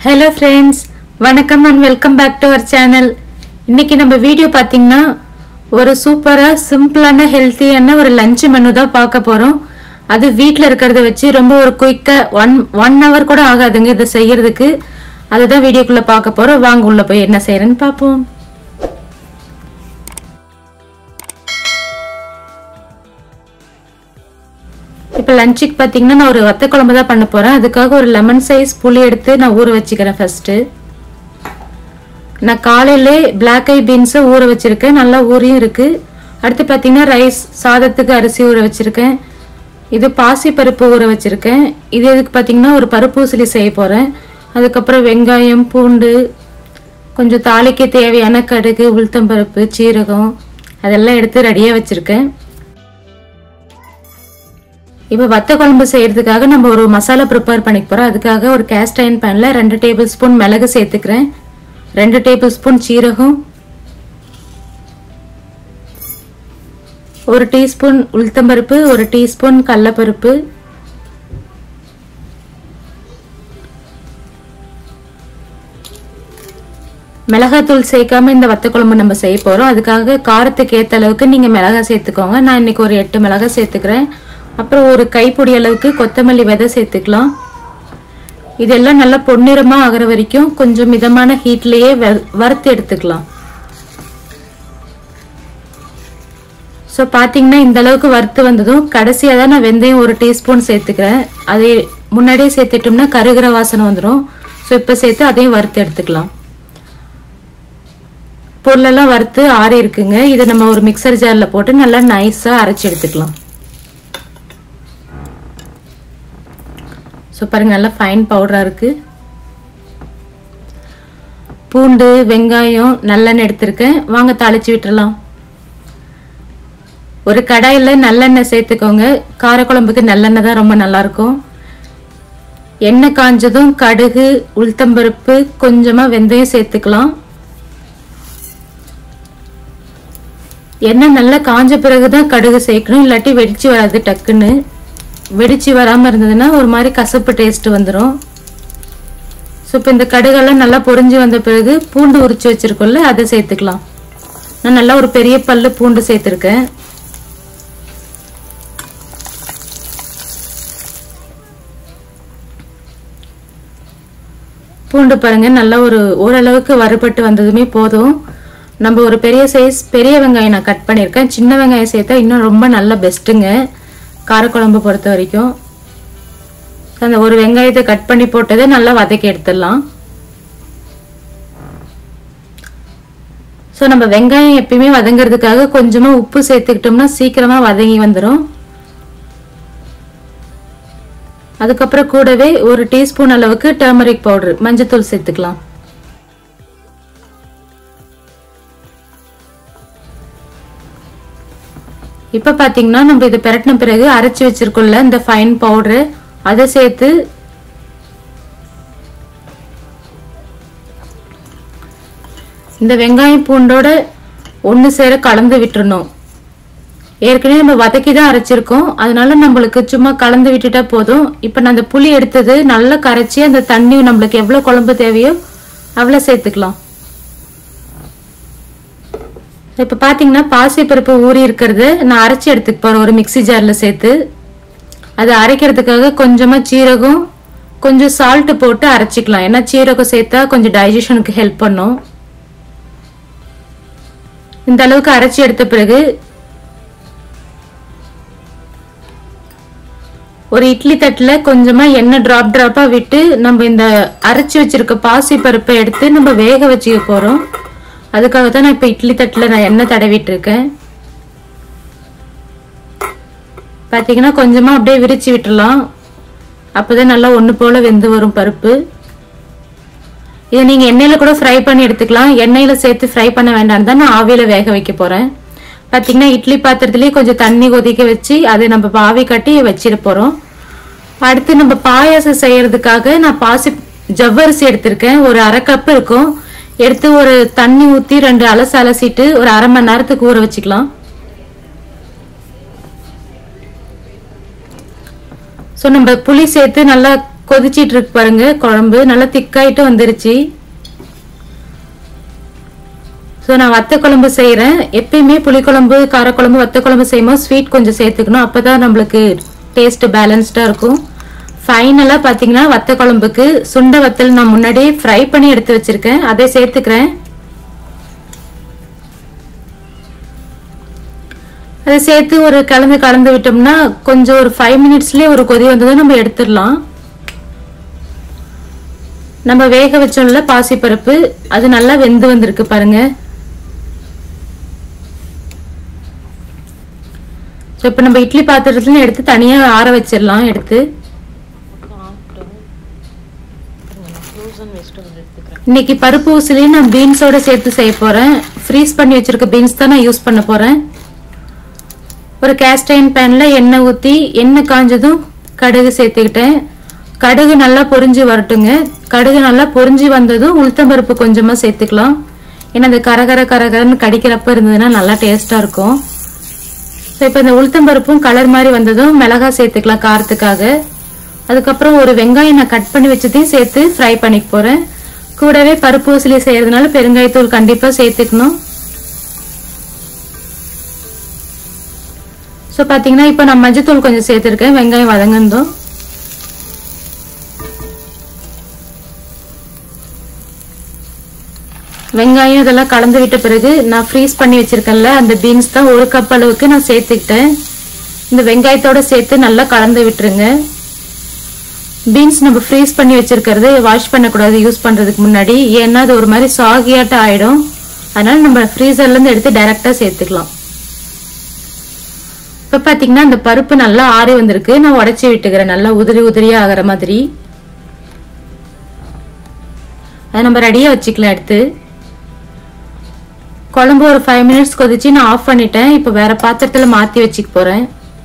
hello friends வணக்கம் and welcome back to our channel இன்னைக்கு நம்ம வீடியோ பார்த்தீங்கன்னா ஒரு சூப்பராக சிம்பிளான ஹெல்த்தியான ஒரு லஞ்ச் மெனு தான் பார்க்க போகிறோம் அது வீட்டில் இருக்கிறத வச்சு ரொம்ப ஒரு குயிக்காக ஒன் ஒன் ஹவர் கூட ஆகாதுங்க இதை செய்யறதுக்கு அதுதான் வீடியோக்குள்ளே பார்க்க போகிறோம் வாங்க உள்ள போய் என்ன செய்யறேன்னு பார்ப்போம் இப்போ லஞ்சுக்கு பார்த்தீங்கன்னா நான் ஒரு வத்த குழம்பு தான் பண்ண போகிறேன் அதுக்காக ஒரு லெமன் சைஸ் புளி எடுத்து நான் ஊற வச்சுக்கிறேன் ஃபஸ்ட்டு நான் காலையிலே பிளாக் ஐ பீன்ஸை ஊற வச்சுருக்கேன் நல்லா ஊறியும் இருக்குது அடுத்து பார்த்தீங்கன்னா ரைஸ் சாதத்துக்கு அரிசி ஊற வச்சுருக்கேன் இது பாசி பருப்பு ஊற வச்சுருக்கேன் இது எதுக்கு பார்த்தீங்கன்னா ஒரு பருப்பு உசிலி செய்ய போகிறேன் அதுக்கப்புறம் வெங்காயம் பூண்டு கொஞ்சம் தாளிக்க தேவையான கடுகு உளுத்தம்பருப்பு சீரகம் அதெல்லாம் எடுத்து ரெடியாக வச்சுருக்கேன் இப்போ வத்த குழம்பு செய்யறதுக்காக நம்ம ஒரு மசாலா ப்ரிப்பேர் பண்ணிக்க போகிறோம் அதுக்காக ஒரு கேஸ்ட் அயன் பேனில் ரெண்டு டேபிள் ஸ்பூன் மிளகு சேர்த்துக்கிறேன் ரெண்டு டேபிள் ஸ்பூன் சீரகம் ஒரு டீஸ்பூன் உளுத்தம்பருப்பு ஒரு டீஸ்பூன் கடலப்பருப்பு மிளகாத்தூள் சேர்க்காம இந்த வத்த குழம்பு நம்ம செய்ய போகிறோம் அதுக்காக காரத்துக்கு ஏற்ற அளவுக்கு நீங்கள் மிளகாய் சேர்த்துக்கோங்க நான் இன்னைக்கு ஒரு எட்டு மிளகாய் சேர்த்துக்கிறேன் அப்புறம் ஒரு கைப்பிடி அளவுக்கு கொத்தமல்லி விதை சேர்த்துக்கலாம் இதெல்லாம் நல்லா பொன்னிறமாக ஆகிற வரைக்கும் கொஞ்சம் மிதமான ஹீட்லேயே வறுத்து எடுத்துக்கலாம் ஸோ பார்த்தீங்கன்னா இந்த அளவுக்கு வறுத்து வந்ததும் கடைசியாக தான் நான் வெந்தயம் ஒரு டீஸ்பூன் சேர்த்துக்கிறேன் அதை முன்னாடியே சேர்த்துட்டோம்னா கருகிற வாசனை வந்துடும் ஸோ இப்போ சேர்த்து அதையும் வறுத்து எடுத்துக்கலாம் பொருளெல்லாம் வறுத்து ஆறி இருக்குங்க இதை நம்ம ஒரு மிக்சர் ஜாரில் போட்டு நல்லா நைஸாக அரைச்சி எடுத்துக்கலாம் ஸோ பாருங்க நல்லா ஃபைன் பவுடராக இருக்குது பூண்டு வெங்காயம் நல்லெண்ணெய் எடுத்திருக்கேன் வாங்க தாளிச்சு விட்டுறலாம் ஒரு கடாயில் நல்லெண்ணெய் சேர்த்துக்கோங்க காரக்குழம்புக்கு நல்லெண்ணெய் தான் ரொம்ப நல்லாயிருக்கும் எண்ணெய் காஞ்சதும் கடுகு உளுத்தம்பருப்பு கொஞ்சமாக வெந்தயம் சேர்த்துக்கலாம் எண்ணெய் நல்லா காஞ்ச பிறகு தான் கடுகு சேர்க்கணும் இல்லாட்டி வெடிச்சு வராது டக்குன்னு வெடிச்சு வராமல் இருந்ததுன்னா ஒரு மாதிரி கசப்பு டேஸ்ட் வந்துடும் ஸோ இப்போ இந்த கடுகெல்லாம் நல்லா பொறிஞ்சு வந்த பிறகு பூண்டு உரிச்சு வச்சிருக்கோம்ல அதை சேர்த்துக்கலாம் நான் நல்லா ஒரு பெரிய பல்லு பூண்டு சேர்த்துருக்கேன் பூண்டு பாருங்க நல்லா ஒரு ஓரளவுக்கு வறுபட்டு வந்ததுமே போதும் நம்ம ஒரு பெரிய சைஸ் பெரிய வெங்காயம் நான் கட் பண்ணியிருக்கேன் சின்ன வெங்காயம் சேர்த்தா இன்னும் ரொம்ப நல்ல பெஸ்ட்டுங்க காரக்குழம்பு பொறுத்த வரைக்கும் அந்த ஒரு வெங்காயத்தை கட் பண்ணி போட்டதை நல்லா வதக்கி எடுத்துடலாம் ஸோ நம்ம வெங்காயம் எப்பயுமே வதங்கிறதுக்காக கொஞ்சமாக உப்பு சேர்த்துக்கிட்டோம்னா சீக்கிரமாக வதங்கி வந்துடும் அதுக்கப்புறம் கூடவே ஒரு டீஸ்பூன் அளவுக்கு டர்மரிக் பவுடர் மஞ்சத்தூள் சேர்த்துக்கலாம் இப்போ பார்த்தீங்கன்னா நம்ம இதை பிரட்டின பிறகு அரைச்சி வச்சிருக்கோம்ல இந்த ஃபைன் பவுடரு அதை சேர்த்து இந்த வெங்காயம் பூண்டோட ஒன்று சேர கலந்து விட்டுறணும் ஏற்கனவே நம்ம வதக்கி தான் அரைச்சிருக்கோம் அதனால நம்மளுக்கு சும்மா கலந்து விட்டுட்டா போதும் இப்போ நான் அந்த புளி எடுத்தது நல்லா கரைச்சி அந்த தண்ணி நம்மளுக்கு எவ்வளோ குழம்பு தேவையோ அவ்வளோ சேர்த்துக்கலாம் இப்போ பார்த்தீங்கன்னா பாசிப்பருப்பு ஊறி இருக்கிறது நான் அரைச்சி எடுத்துக்க போகிறேன் ஒரு மிக்சி ஜாரில் சேர்த்து அதை அரைக்கிறதுக்காக கொஞ்சமாக சீரகம் கொஞ்சம் சால்ட்டு போட்டு அரைச்சிக்கலாம் ஏன்னா சீரகம் சேர்த்தா கொஞ்சம் டைஜஷனுக்கு ஹெல்ப் பண்ணும் இந்த அளவுக்கு அரைச்சி எடுத்த பிறகு ஒரு இட்லி தட்டில் கொஞ்சமாக எண்ணெய் ட்ராப் ட்ராப்பாக விட்டு நம்ம இந்த அரைச்சி வச்சிருக்க பாசி பருப்பை எடுத்து நம்ம வேக வச்சுக்க போகிறோம் அதுக்காக தான் நான் இப்போ இட்லி தட்டில் நான் எண்ணெய் தடவிட்டு இருக்கேன் பார்த்தீங்கன்னா கொஞ்சமாக அப்படியே விரிச்சு விட்டுடலாம் அப்போதான் நல்லா ஒன்று போல் வெந்து வரும் பருப்பு இதை நீங்கள் எண்ணெயில் கூட ஃப்ரை பண்ணி எடுத்துக்கலாம் எண்ணெயில் சேர்த்து ஃப்ரை பண்ண வேண்டாம் தான் நான் ஆவியில் வேக வைக்க போகிறேன் பார்த்தீங்கன்னா இட்லி பாத்திரத்துலேயே கொஞ்சம் தண்ணி கொதிக்க வச்சு அதை நம்ம பாவி கட்டி வச்சிட போகிறோம் அடுத்து நம்ம பாயாசம் செய்யறதுக்காக நான் பாசி ஜவ்வரிசி எடுத்திருக்கேன் ஒரு அரை கப் இருக்கும் எடுத்து ஒரு தண்ணி ஊற்றி ரெண்டு அலசு அலசிட்டு ஒரு அரை மணி நேரத்துக்கு ஊற வச்சுக்கலாம் ஸோ நம்ம புளி சேர்த்து நல்லா கொதிச்சிட்டு இருக்கு பாருங்க குழம்பு நல்லா திக்காயிட்டு வந்துருச்சு ஸோ நான் வத்த குழம்பு செய்கிறேன் எப்பயுமே புளிக்குழம்பு காரக்குழம்பு வத்த குழம்பு செய்யும்போது ஸ்வீட் கொஞ்சம் சேர்த்துக்கணும் அப்போ தான் நம்மளுக்கு டேஸ்ட் பேலன்ஸ்டாக இருக்கும் ஃபைனலாக பார்த்தீங்கன்னா வத்த குழம்புக்கு சுண்ட வத்தல் நான் முன்னாடியே ஃப்ரை பண்ணி எடுத்து வச்சிருக்கேன் அதை சேர்த்துக்கிறேன் அதை சேர்த்து ஒரு கலந்து கலந்து விட்டோம்னா கொஞ்சம் ஒரு ஃபைவ் மினிட்ஸ்லேயே ஒரு கொதி வந்ததும் நம்ம எடுத்துடலாம் நம்ம வேக வச்சோம்ல பாசிப்பருப்பு அது நல்லா வெந்து வந்திருக்கு பாருங்க ஸோ இப்போ நம்ம இட்லி பாத்திரத்துல எடுத்து தனியாக ஆற வச்சிடலாம் எடுத்து இன்னைக்கு பருப்பு ஊசிலையும் நான் பீன்ஸோட சேர்த்து செய்ய போறேன் ஃப்ரீஸ் பண்ணி வச்சிருக்க பீன்ஸ் தான் நான் யூஸ் பண்ண போறேன் ஒரு கேஸ்டைன் பேன்ல எண்ணெய் ஊற்றி எண்ணெய் காஞ்சதும் கடுகு சேர்த்துக்கிட்டேன் கடுகு நல்லா பொரிஞ்சு வரட்டுங்க கடுகு நல்லா பொரிஞ்சு வந்ததும் உளுத்தம்பருப்பு கொஞ்சமாக சேர்த்துக்கலாம் ஏன்னா அந்த கரகர கரகரன்னு கடிக்கிறப்ப இருந்ததுன்னா நல்லா டேஸ்ட்டாக இருக்கும் ஸோ இப்போ இந்த உளுத்தம்பருப்பும் கலர் மாதிரி வந்ததும் மிளகா சேர்த்துக்கலாம் காரத்துக்காக அதுக்கப்புறம் ஒரு வெங்காயம் நான் கட் பண்ணி வச்சதையும் சேர்த்து ஃப்ரை பண்ணிக்க போகிறேன் கூடவே பருப்பு ஊசிலி செய்யறதுனால பெருங்காயத்தூள் கண்டிப்பாக சேர்த்துக்கணும் ஸோ பார்த்தீங்கன்னா இப்போ நான் மஞ்சத்தூள் கொஞ்சம் சேர்த்துருக்கேன் வெங்காயம் வதங்கந்தோம் வெங்காயம் இதெல்லாம் கலந்து விட்ட பிறகு நான் ஃப்ரீஸ் பண்ணி வச்சிருக்கேன்ல அந்த பீன்ஸ் தான் ஒரு கப் அளவுக்கு நான் சேர்த்துக்கிட்டேன் இந்த வெங்காயத்தோட சேர்த்து நல்லா கலந்து விட்டுருங்க பீன்ஸ் நம்ம ஃப்ரீஸ் பண்ணி வச்சிருக்கிறது வாஷ் பண்ணக்கூடாது யூஸ் பண்றதுக்கு முன்னாடி ஏன்னா அது ஒரு மாதிரி சாகியாட்டம் ஆயிடும் அதனால நம்ம ஃப்ரீசர்ல இருந்து எடுத்து டைரக்டா சேர்த்துக்கலாம் இப்ப பாத்தீங்கன்னா இந்த பருப்பு நல்லா ஆறி வந்திருக்கு நான் உடைச்சி விட்டுக்கிறேன் நல்லா உதிரி உதிரியா ஆகிற மாதிரி அதை நம்ம ரெடியா வச்சுக்கலாம் எடுத்து குழம்பு ஒரு ஃபைவ் மினிட்ஸ் கொதிச்சு நான் ஆஃப் பண்ணிட்டேன் இப்போ வேற பாத்திரத்துல மாத்தி வச்சுக்க போறேன்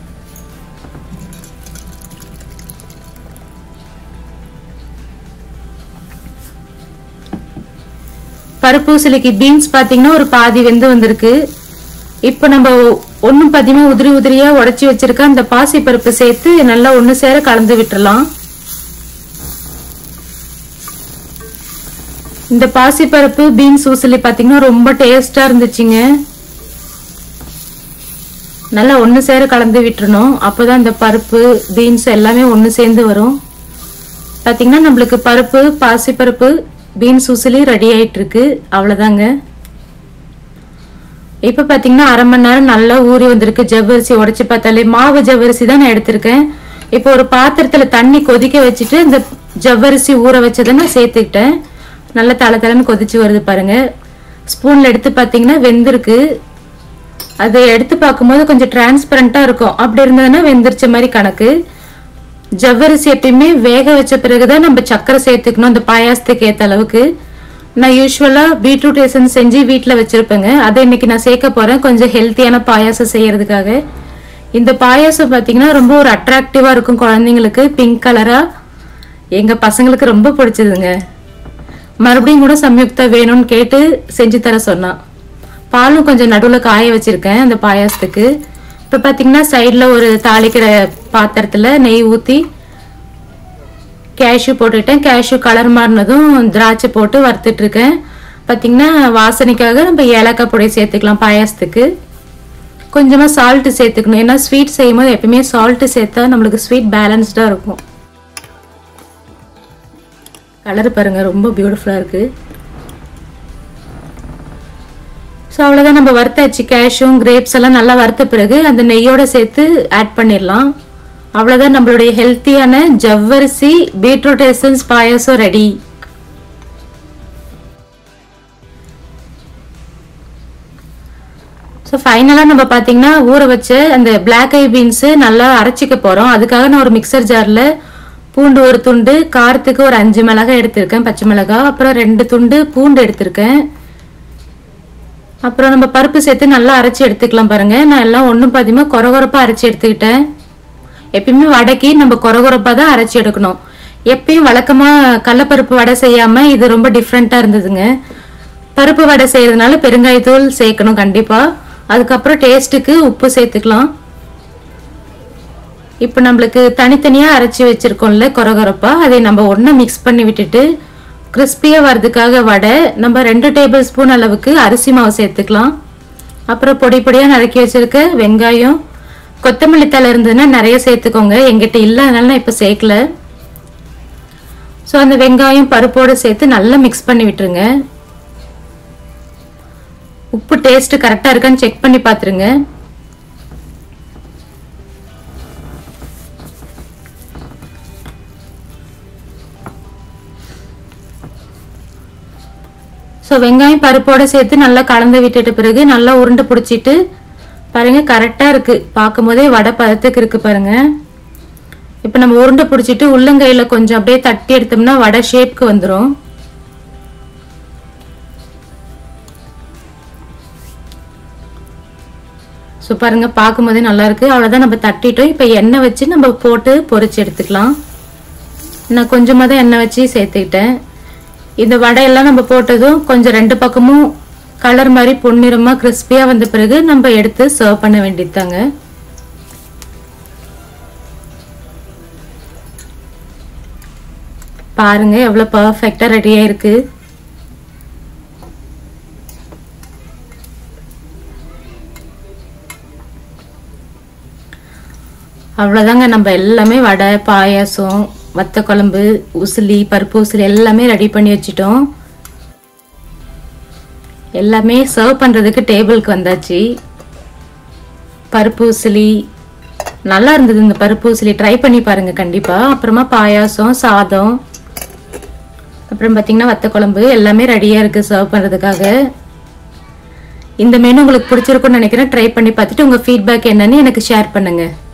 பருப்பு சிலிக்கு பீன்ஸ் பாத்தீங்கன்னா ஒரு பாதி வெந்து வந்திருக்கு இப்போ நம்ம ஒன்றும் பாத்தீங்கன்னா உதிரி உதிரியா உடைச்சி வச்சிருக்க அந்த பாசி பருப்பு சேர்த்து நல்லா ஒன்று சேர கலந்து விட்டுறலாம் இந்த பாசி பருப்பு பீன்ஸ் ஊசலி பாத்தீங்கன்னா ரொம்ப டேஸ்டா இருந்துச்சுங்க நல்லா ஒன்று சேர கலந்து விட்டுறணும் அப்போதான் இந்த பருப்பு பீன்ஸ் எல்லாமே ஒன்று சேர்ந்து வரும் பாத்தீங்கன்னா நம்மளுக்கு பருப்பு பாசி பருப்பு பீன்ஸ் உசிலி ரெடி ஆயிட்டு இருக்கு அவ்வளோதாங்க இப்போ பார்த்தீங்கன்னா அரை மணி நேரம் நல்லா ஊறி வந்திருக்கு ஜவ்வரிசி உடைச்சு பார்த்தாலே மாவு ஜவ்வரிசி தான் நான் எடுத்திருக்கேன் இப்போ ஒரு பாத்திரத்தில் தண்ணி கொதிக்க வச்சுட்டு இந்த ஜவ்வரிசி ஊற வச்சதை நான் சேர்த்துக்கிட்டேன் நல்லா தலை தலைன்னு கொதிச்சு வருது பாருங்க ஸ்பூனில் எடுத்து பார்த்தீங்கன்னா வெந்திருக்கு அதை எடுத்து பார்க்கும்போது கொஞ்சம் டிரான்ஸ்பரண்ட்டாக இருக்கும் அப்படி இருந்ததுன்னா வெந்திரிச்ச மாதிரி கணக்கு ஜவ்வரிசி எப்பயுமே வேக வச்ச பிறகுதான் நம்ம சர்க்கரை சேர்த்துக்கணும் அந்த பாயாசத்துக்கு ஏற்ற அளவுக்கு நான் யூஸ்வலாக பீட்ரூட் எசன்ஸ் செஞ்சு வீட்டில் வச்சுருப்பேங்க அதை இன்னைக்கு நான் சேர்க்க போகிறேன் கொஞ்சம் ஹெல்த்தியான பாயாசம் செய்யறதுக்காக இந்த பாயாசம் பார்த்தீங்கன்னா ரொம்ப ஒரு அட்ராக்டிவாக இருக்கும் குழந்தைங்களுக்கு பிங்க் கலராக எங்கள் பசங்களுக்கு ரொம்ப பிடிச்சதுங்க மறுபடியும் கூட சம்யுக்தா வேணும்னு கேட்டு செஞ்சு தர சொன்னான் பாலும் கொஞ்சம் நடுவில் காய வச்சிருக்கேன் அந்த பாயாசத்துக்கு இப்போ பார்த்தீங்கன்னா சைடில் ஒரு தாளிக்கிற பாத்திரத்தில் நெய் ஊற்றி கேஷ்யூ போட்டுக்கிட்டேன் கேஷ்யூ கலர் மாறினதும் திராட்சை போட்டு வறுத்துட்டு இருக்கேன் பார்த்தீங்கன்னா வாசனைக்காக நம்ம ஏலக்காய் பொடி சேர்த்துக்கலாம் பாயாசத்துக்கு கொஞ்சமாக சால்ட்டு சேர்த்துக்கணும் ஏன்னா ஸ்வீட் செய்யும் போது எப்பயுமே சால்ட்டு சேர்த்தா நம்மளுக்கு ஸ்வீட் பேலன்ஸ்டாக இருக்கும் கலர் பாருங்க ரொம்ப பியூட்டிஃபுல்லாக இருக்குது ஸோ அவ்வளோதான் நம்ம வறுத்தாச்சு கேஷும் கிரேப்ஸ் எல்லாம் நல்லா வறுத்த பிறகு அந்த நெய்யோட சேர்த்து ஆட் பண்ணிடலாம் அவ்வளோதான் நம்மளுடைய ஹெல்த்தியான ஜவ்வரிசி beetroot essence payasam ready so ஃபைனலாக நம்ம பார்த்தீங்கன்னா ஊற வச்ச அந்த பிளாக் ஐ பீன்ஸு நல்லா அரைச்சிக்க போகிறோம் அதுக்காக நான் ஒரு மிக்சர் ஜாரில் பூண்டு ஒரு துண்டு காரத்துக்கு ஒரு அஞ்சு மிளகாய் எடுத்திருக்கேன் பச்சை மிளகாய் அப்புறம் ரெண்டு துண்டு பூண்டு எடுத்திருக்கேன் அப்புறம் நம்ம பருப்பு சேர்த்து நல்லா அரைச்சி எடுத்துக்கலாம் பாருங்க நான் எல்லாம் ஒன்றும் பாதிமா கொரகொரப்பாக அரைச்சி எடுத்துக்கிட்டேன் எப்பயுமே வடைக்கு நம்ம கொரகொரப்பாக தான் அரைச்சி எடுக்கணும் எப்பயும் வழக்கமாக கடலப்பருப்பு வடை செய்யாமல் இது ரொம்ப டிஃப்ரெண்ட்டாக இருந்ததுங்க பருப்பு வடை செய்யறதுனால பெருங்காயத்தூள் சேர்க்கணும் கண்டிப்பாக அதுக்கப்புறம் டேஸ்ட்டுக்கு உப்பு சேர்த்துக்கலாம் இப்போ நம்மளுக்கு தனித்தனியாக அரைச்சி வச்சிருக்கோம்ல கொரகொரப்பா அதை நம்ம ஒன்றா மிக்ஸ் பண்ணி விட்டுட்டு கிறிஸ்பியாக வர்றதுக்காக வடை நம்ம ரெண்டு டேபிள் ஸ்பூன் அளவுக்கு அரிசி மாவு சேர்த்துக்கலாம் அப்புறம் பொடி பொடியாக நறுக்கி வச்சிருக்க வெங்காயம் கொத்தமல்லி தலை இருந்ததுன்னா நிறைய சேர்த்துக்கோங்க எங்கிட்ட இல்லை அதனால நான் இப்போ சேர்க்கல ஸோ அந்த வெங்காயம் பருப்போடு சேர்த்து நல்லா மிக்ஸ் பண்ணி விட்டுருங்க உப்பு டேஸ்ட் கரெக்டாக இருக்கான்னு செக் பண்ணி பார்த்துருங்க ஸோ வெங்காயம் பருப்போட சேர்த்து நல்லா கலந்து விட்டுட்ட பிறகு நல்லா உருண்டை பிடிச்சிட்டு பாருங்க கரெக்டாக இருக்கு பார்க்கும் போதே வடை பதத்துக்கு இருக்கு பாருங்க இப்போ நம்ம உருண்டை பிடிச்சிட்டு உள்ளங்கையில் கொஞ்சம் அப்படியே தட்டி எடுத்தோம்னா வடை ஷேப்க்கு வந்துடும் ஸோ பாருங்க பார்க்கும் போதே நல்லா இருக்கு அவ்வளோதான் நம்ம தட்டிட்டோம் இப்போ எண்ணெய் வச்சு நம்ம போட்டு பொரிச்சு எடுத்துக்கலாம் நான் கொஞ்சமாக தான் எண்ணெய் வச்சு சேர்த்துக்கிட்டேன் இந்த வடையெல்லாம் நம்ம போட்டதும் கொஞ்சம் ரெண்டு பக்கமும் கலர் மாதிரி பொன்னிறமாக கிறிஸ்பியாக வந்த பிறகு நம்ம எடுத்து சர்வ் பண்ண வேண்டியதாங்க பாருங்க எவ்வளோ பர்ஃபெக்டாக ரெடியாக இருக்கு அவ்வளோதாங்க நம்ம எல்லாமே வடை பாயாசம் வத்த குழம்பு உசிலி பருப்பு உசிலி எல்லாமே ரெடி பண்ணி வச்சிட்டோம் எல்லாமே சர்வ் பண்ணுறதுக்கு டேபிளுக்கு வந்தாச்சு பருப்பு உசிலி நல்லா இருந்தது இந்த பருப்பு உசிலி ட்ரை பண்ணி பாருங்க கண்டிப்பாக அப்புறமா பாயாசம் சாதம் அப்புறம் பார்த்தீங்கன்னா வத்த குழம்பு எல்லாமே ரெடியாக இருக்குது சர்வ் பண்ணுறதுக்காக இந்த மெனு உங்களுக்கு பிடிச்சிருக்கும்னு நினைக்கிறேன் ட்ரை பண்ணி பார்த்துட்டு உங்கள் ஃபீட்பேக் என்னன்னு எனக்கு ஷேர் பண்ணுங்கள்